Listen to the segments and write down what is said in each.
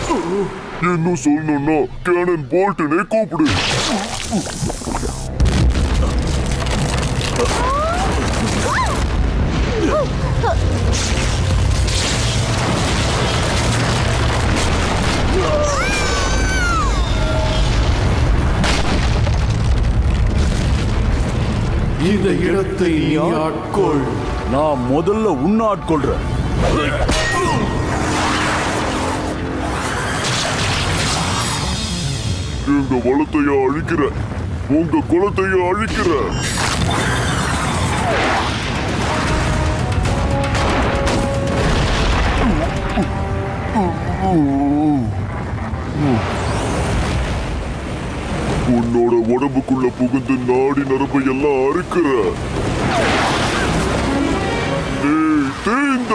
இன்னும் சொல்லணும்னா கேனன் போல்டனே கூப்பிடு இந்த இடத்தை நீ ஆட்கொள் நான் முதல்ல உன்னை ஆட்கொள்றேன் எங்க வளத்தைய அழிக்கிற உங்க குலத்தைய அழிக்கிற உன்னோட உடம்புக்குள்ள புகுந்து நாடி நரம்பை எல்லாம் அறுக்கிற ஏய், தேய்ந்த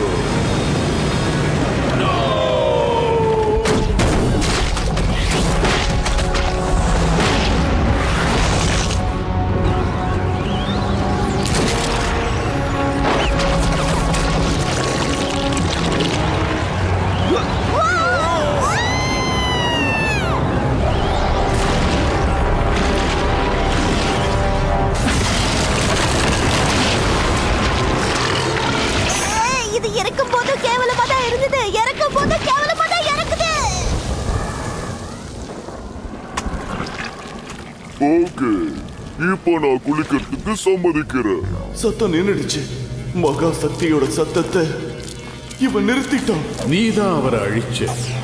ஏய், இது இறக்கும் போது கேவலமா தான் இருந்தது இறக்கும் போது கேவலமா தான் இறக்குது ஓகே இப்போ நான் குளிக்கிறதுக்கு சம்மதிக்கிறேன் சத்தம் நின்னுடுச்சு மகா சக்தியோட சத்தத்தை இவன் நிறுத்திட்டான் நீதான் அவரை அழிச்ச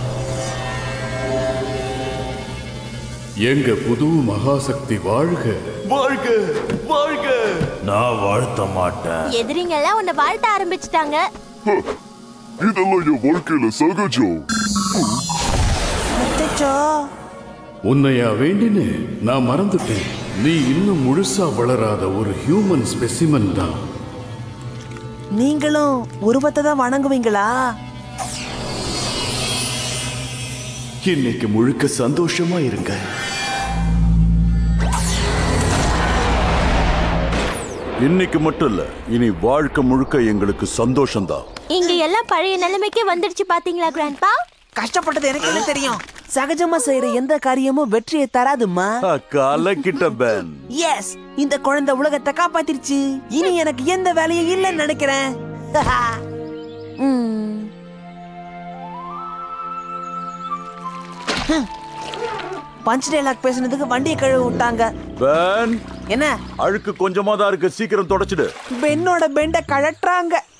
எங்க புது மகாசக்தி வாழ்க வாழ்க வாழ்க நான் வாழ்த்த மாட்டேன் எதிரிங்க எல்லாம் உன்னை வாழ்த்த ஆரம்பிச்சிட்டாங்க ஹ, இதெல்லாம் என் வாழ்க்கையில சகஜம் உன்னையா வேண்டினு நான் மறந்துட்டேன் நீ இன்னும் முழுசா வளராத ஒரு ஹியூமன் ஸ்பெசிமன் தான் நீங்களும் உருவத்தை தான் வணங்குவீங்களா இன்னைக்கு முழுக்க சந்தோஷமா இருங்க இன்னைக்கு மட்டும் இல்ல இனி வாழ்க்கை முழுக்க எங்களுக்கு சந்தோஷம்தான் இங்க எல்லாம் பழைய நிலைமைக்கு வந்துடுச்சு பாத்தீங்களா கிராண்ட்பா கஷ்டப்பட்டது எனக்கு என்ன தெரியும் சகஜமா செய்யற எந்த காரியமும் வெற்றியை தராதுமா கலக்கிட்ட பேன் எஸ் இந்த குழந்தை உலகத்தை காப்பாத்திருச்சு இனி எனக்கு எந்த வேலையும் இல்லைன்னு நினைக்கிறேன் ம். ஹம். பஞ்ச் டைலாக் பேசுனதுக்கு வண்டியை கழுவி விட்டாங்க பேன் என்ன அழுக்கு கொஞ்சமா தான் இருக்கு சீக்கிரம் தொடச்சிடு பெண்ணோட பெண்டை கழட்டுறாங்க